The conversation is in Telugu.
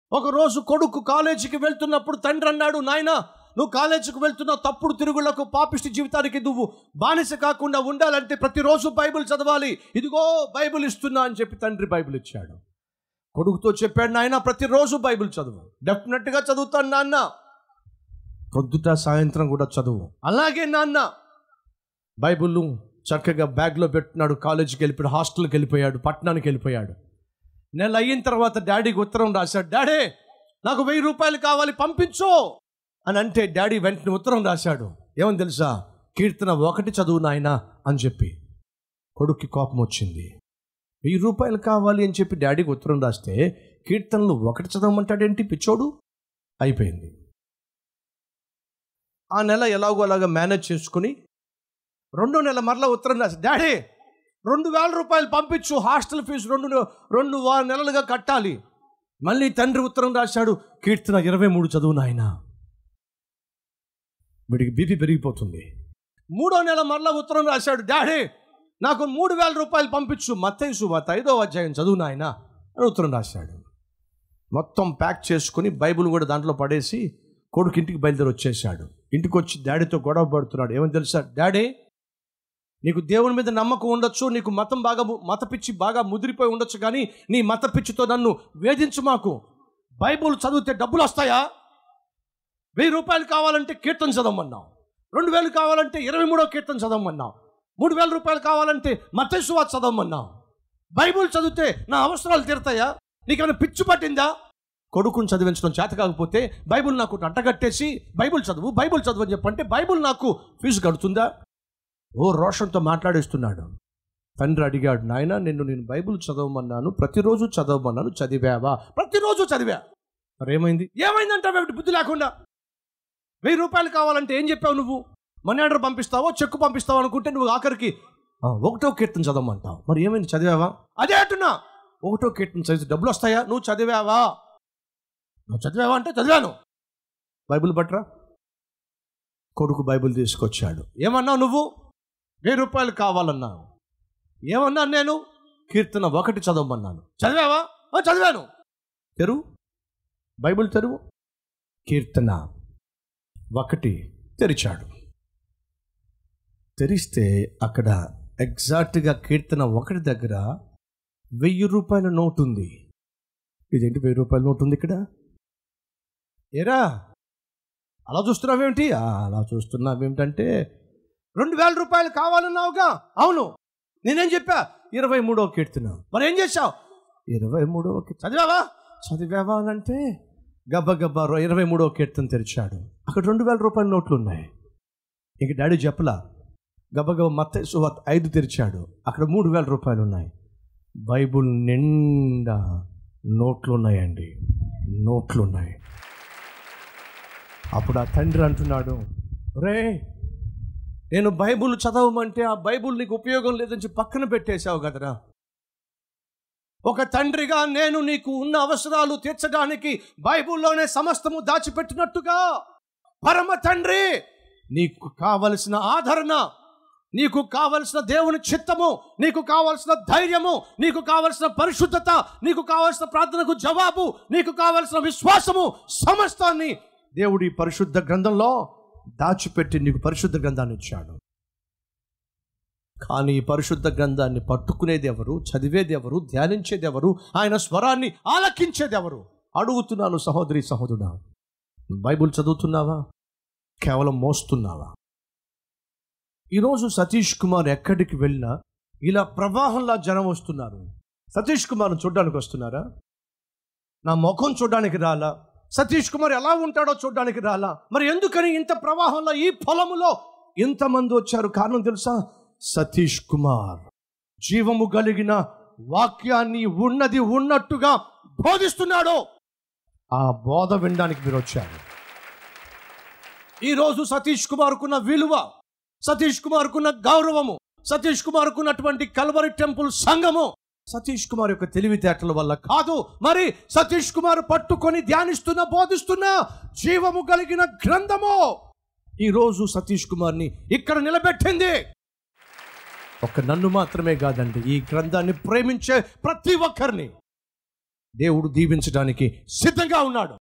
ఒకరోజు కొడుకు కాలేజీకి వెళ్తున్నప్పుడు తండ్రి అన్నాడు నాయన నువ్వు కాలేజీకి వెళ్తున్నావు తప్పుడు తిరుగుళ్లకు పాపిష్టి జీవితానికి నువ్వు బానిస కాకుండా ఉండాలంటే ప్రతిరోజు బైబిల్ చదవాలి ఇదిగో బైబిల్ ఇస్తున్నా అని చెప్పి తండ్రి బైబిల్ ఇచ్చాడు కొడుకుతో చెప్పాడు నాయన ప్రతిరోజు బైబిల్ చదువు డెఫినెట్గా చదువుతాను నాన్న ప్రొద్దుట సాయంత్రం కూడా చదువు అలాగే నాన్న బైబిల్ చక్కగా బ్యాగ్లో పెట్టున్నాడు కాలేజీకి వెళ్ళిపోయాడు హాస్టల్కి వెళ్ళిపోయాడు పట్టణానికి వెళ్ళిపోయాడు నెల అయిన తర్వాత డాడీకి ఉత్తరం రాశాడు డాడీ నాకు వెయ్యి రూపాయలు కావాలి పంపించు అని అంటే డాడీ వెంటనే ఉత్తరం రాశాడు ఏమని తెలుసా కీర్తన ఒకటి చదువు నాయనా అని చెప్పి కొడుక్కి కోపం వచ్చింది వెయ్యి రూపాయలు కావాలి అని చెప్పి డాడీకి ఉత్తరం రాస్తే కీర్తనలు ఒకటి చదవమంటాడేంటి పిచ్చోడు అయిపోయింది ఆ నెల ఎలాగో అలాగా మేనేజ్ చేసుకుని రెండో నెల మరలా ఉత్తరం రాసి డాడీ రెండు వేల రూపాయలు పంపించు హాస్టల్ ఫీజు రెండు రెండు వా- నెలలుగా కట్టాలి మళ్ళీ తండ్రి ఉత్తరం రాశాడు కీర్తన ఇరవై మూడు చదువు నాయన వీడికి బీపీ పెరిగిపోతుంది మూడో నెల మరలా ఉత్తరం రాశాడు డాడీ నాకు మూడు వేల రూపాయలు పంపించు మత్తయి సువాత ఐదో అధ్యాయం చదువు నాయన అని ఉత్తరం రాశాడు మొత్తం ప్యాక్ చేసుకుని బైబిల్ కూడా దాంట్లో పడేసి కొడుకు ఇంటికి బయలుదేరి వచ్చేసాడు ఇంటికి వచ్చి డాడీతో గొడవ పడుతున్నాడు ఏమని తెలుసా డాడీ నీకు దేవుని మీద నమ్మకం ఉండొచ్చు నీకు మతం బాగా ము- మత పిచ్చి బాగా ముదిరిపోయి ఉండొచ్చు కానీ నీ మత పిచ్చితో నన్ను వేధించు మాకు బైబుల్ చదివితే డబ్బులు వస్తాయా వెయ్యి రూపాయలు కావాలంటే కీర్తన చదవమన్నావు రెండు వేలు కావాలంటే ఇరవై మూడో కీర్తన చదవమన్నావు మూడు వేల రూపాయలు కావాలంటే మతేశ్వా చదవమన్నావు బైబుల్ చదివితే నా అవసరాలు తీరుతాయా నీకేమైనా పిచ్చి పట్టిందా కొడుకుని చదివించడం చేత కాకపోతే బైబుల్ నాకు అట్టగట్టేసి బైబుల్ చదువు బైబుల్ చదువు అని చెప్పంటే బైబుల్ నాకు ఫీజు కడుతుందా ఓ రోషంతో మాట్లాడేస్తున్నాడు తండ్రి అడిగాడు నాయన నిన్ను నేను బైబిల్ చదవమన్నాను ప్రతిరోజు చదవమన్నాను చదివావా ప్రతిరోజు చదివా మరి ఏమైంది ఏమైందంటే బుద్ధి లేకుండా వెయ్యి రూపాయలు కావాలంటే ఏం చెప్పావు నువ్వు మనీ ఆర్డర్ పంపిస్తావో చెక్కు పంపిస్తావో అనుకుంటే నువ్వు ఆఖరికి "ఆ, ఒకటో కీర్తన చదవమంటావు మరి ఏమైంది చదివావా అదే అంటున్నా ఒకటో కీర్తన చదివితే డబ్బులు వస్తాయా నువ్వు చదివావా నువ్వు చదివావా అంటే చదివాను బైబిల్ పట్రా కొడుకు బైబిల్ తీసుకొచ్చాడు ఏమన్నావు నువ్వు వెయ్యి రూపాయలు కావాలన్నావు ఏమన్నాను నేను కీర్తన ఒకటి చదవమన్నాను చదివావా "ఆ, చదివాను తెరువు బైబిల్ తెరువు కీర్తన ఒకటి తెరిచాడు తెరిస్తే అక్కడ ఎగ్జాక్ట్గా కీర్తన ఒకటి దగ్గర వెయ్యి రూపాయల నోటు ఉంది ఇదేంటి వెయ్యి రూపాయల నోటు ఉంది ఇక్కడ ఏరా అలా చూస్తున్నావేమిటి "ఆ, అలా చూస్తున్నావేమిటంటే రెండు వేల రూపాయలు కావాలన్నావుగా అవును నేనేం చెప్పా ఇరవై మూడో కీర్తన మరి ఏం చేశావు ఇరవై మూడో చదివావా చదివావా అని అంటే గబ్బ గబ్బ రో- ఇరవై మూడో కీర్తన తెరిచాడు అక్కడ రెండు వేల రూపాయల నోట్లు ఉన్నాయి ఇంక డాడీ చెప్పలా గబగబ మత్త సువార్త ఐదు తెరిచాడు అక్కడ మూడు వేల రూపాయలు ఉన్నాయి బైబుల్ నిండా నోట్లు ఉన్నాయండి నోట్లు ఉన్నాయి అప్పుడు ఆ తండ్రి అంటున్నాడు రే నేను బైబుల్ చదవమంటే ఆ బైబుల్ నీకు ఉపయోగం లేదని చెప్పి పక్కన పెట్టేశావు కదరా ఒక తండ్రిగా నేను నీకు ఉన్న అవసరాలు తీర్చడానికి బైబుల్లోనే సమస్తము దాచిపెట్టినట్టుగా పరమ తండ్రి నీకు కావలసిన ఆదరణ నీకు కావలసిన దేవుని చిత్తము నీకు కావలసిన ధైర్యము నీకు కావలసిన పరిశుద్ధత నీకు కావలసిన ప్రార్థనకు జవాబు నీకు కావలసిన విశ్వాసము సమస్తాన్ని దేవుడి పరిశుద్ధ గ్రంథంలో దాచిపెట్టి నీకు పరిశుద్ధ గ్రంథాన్ని ఇచ్చాడు కానీ ఈ పరిశుద్ధ గ్రంథాన్ని పట్టుకునేది ఎవరు చదివేది ఎవరు ధ్యానించేది ఎవరు ఆయన స్వరాన్ని ఆలకించేది ఎవరు అడుగుతున్నాను సహోదరి సహోదరుడా బైబుల్ చదువుతున్నావా కేవలం మోస్తున్నావా ఈరోజు సతీష్ కుమార్ ఎక్కడికి వెళ్ళినా ఇలా ప్రవాహంలా జనం వస్తున్నారు సతీష్ కుమార్ను చూడడానికి వస్తున్నారా నా ముఖం చూడడానికి రాలా సతీష్ కుమార్ ఎలా ఉంటాడో చూడడానికి రాలా మరి ఎందుకని ఇంత ప్రవాహంలో ఈ పొలములో ఇంతమంది వచ్చారు కారణం తెలుసా సతీష్ కుమార్ జీవము కలిగిన వాక్యాన్ని ఉన్నది ఉన్నట్టుగా బోధిస్తున్నాడు ఆ బోధ వినడానికి మీరు వచ్చారు ఈరోజు సతీష్ కుమార్కున్న విలువ సతీష్ కుమార్కున్న గౌరవము సతీష్ కుమార్కున్నటువంటి కల్వరి టెంపుల్ సంఘము సతీష్ కుమార్ యొక్క తెలివితేటల వల్ల కాదు మరి సతీష్ కుమార్ పట్టుకొని ధ్యానిస్తున్న బోధిస్తున్న జీవము కలిగిన గ్రంథము ఈరోజు సతీష్ కుమార్ని ఇక్కడ నిలబెట్టింది ఒక నన్ను మాత్రమే కాదండి ఈ గ్రంథాన్ని ప్రేమించే ప్రతి ఒక్కరిని దేవుడు దీవించడానికి సిద్ధంగా ఉన్నాడు